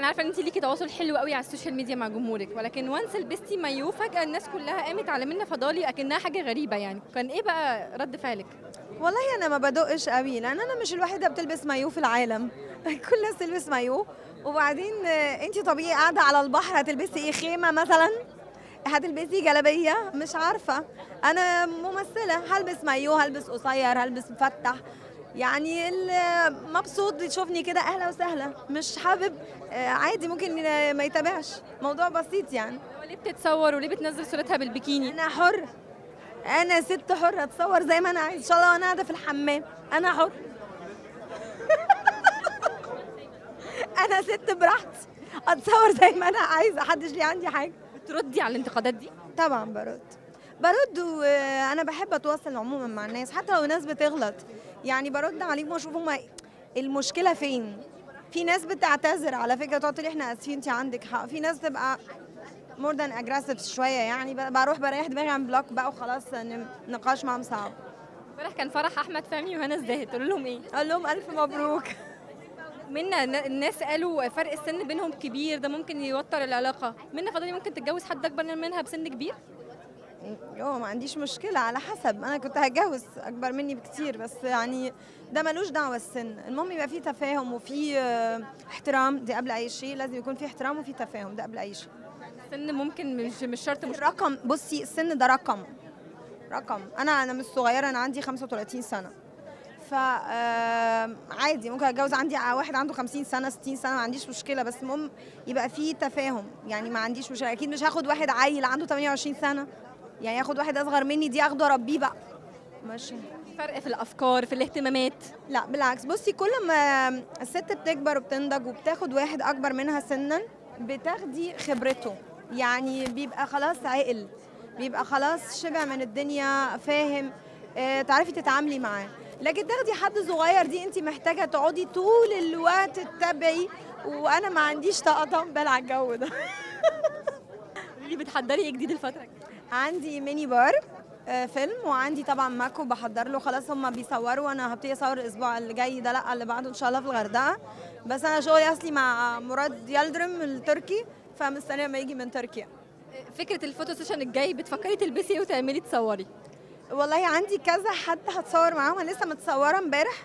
انا عارفه ان انت ليكي تواصل حلو قوي على السوشيال ميديا مع جمهورك ولكن وانس لبستي مايو فجاه الناس كلها قامت على منى فضالي اكنها حاجه غريبه يعني كان ايه بقى رد فعلك والله انا ما بدقش قوي لان انا مش الوحيده بتلبس مايو في العالم كل الناس تلبس مايو وبعدين انت طبيعي قاعده على البحر هتلبسي ايه خيمه مثلا هتلبسي جلابيه مش عارفه انا ممثله هلبس مايو هلبس قصير هلبس مفتح يعني اللي مبسوط يشوفني كده اهلا وسهلا مش حابب آه، عادي ممكن آه، ما يتابعش موضوع بسيط يعني هو ليه بتتصور وليه بتنزل صورتها بالبيكيني انا حر انا ست حره اتصور زي ما انا عايز ان شاء الله وانا قاعده في الحمام انا حر انا ست براحتي اتصور زي ما انا عايزه محدش ليه عندي حاجه بتردي على الانتقادات دي طبعا برد برد وانا بحب اتواصل عموما مع الناس حتى لو الناس بتغلط يعني برد عليهم واشوف هما المشكله فين في ناس بتعتذر على فكره تقعد تقول احنا اسفين انت عندك حق في ناس تبقى مور ذان اجريسيف شويه يعني ب- بروح بريح دماغي عن بلوك بقى وخلاص ن- نقاش معاهم صعب امبارح كان فرح احمد فهمي وهنا الزاهد تقول لهم ايه اقول لهم الف مبروك منا ن- الناس قالوا فرق السن بينهم كبير ده ممكن يوتر العلاقه منى فضالي ممكن تتجوز حد اكبر منها بسن كبير يوه ما عنديش مشكلة على حسب أنا كنت هتجوز أكبر مني بكتير بس يعني ده ملوش دعوة السن المهم يبقى في تفاهم وفي آه، احترام دي قبل أي شيء لازم يكون في احترام وفي تفاهم ده قبل أي شيء السن ممكن مش مش شرط مش الرقم بصي السن ده رقم رقم أنا أنا مش صغيرة أنا عندي 35 سنة ف آه، عادي ممكن اتجوز عندي واحد عنده 50 سنه 60 سنه ما عنديش مشكله بس المهم يبقى في تفاهم يعني ما عنديش مشكله اكيد مش هاخد واحد عيل عنده 28 سنه يعني ياخد واحد اصغر مني دي اخده اربيه بقى ماشي فرق في الافكار في الاهتمامات لا بالعكس بصي كل ما الست بتكبر وبتنضج وبتاخد واحد اكبر منها سنا بتاخدي خبرته يعني بيبقى خلاص عقل بيبقى خلاص شبع من الدنيا فاهم آه، تعرفي تتعاملي معاه لكن تاخدي حد صغير دي انت محتاجه تقعدي طول الوقت تتابعي وانا ما عنديش طاقه بال على الجو ده اللي بتحضري ايه جديد الفتره الجاية؟ عندي ميني بار آه، فيلم وعندي طبعا ماكو بحضر له خلاص هم بيصوروا وانا هبتدي اصور الاسبوع اللي جاي ده لا اللي بعده ان شاء الله في الغردقه بس انا شغلي اصلي مع مراد يلدرم التركي فمستنيه ما يجي من تركيا فكره الفوتو سيشن الجاي بتفكري تلبسي ايه وتعملي تصوري والله عندي كذا حد هتصور معاهم انا لسه متصوره امبارح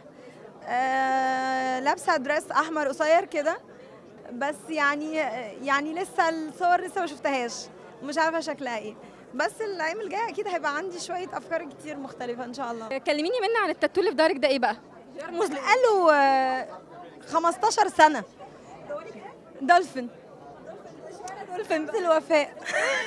آه لابسه دريس احمر قصير كده بس يعني يعني لسه الصور لسه ما شفتهاش مش عارفه شكلها ايه بس الايام الجايه اكيد هيبقى عندي شويه افكار كتير مختلفه ان شاء الله كلميني منى عن التاتو اللي في ظهرك ده ايه بقى رمز لإيه؟ قالوا آه، 15 سنة دولفين دولفين مثل الوفاء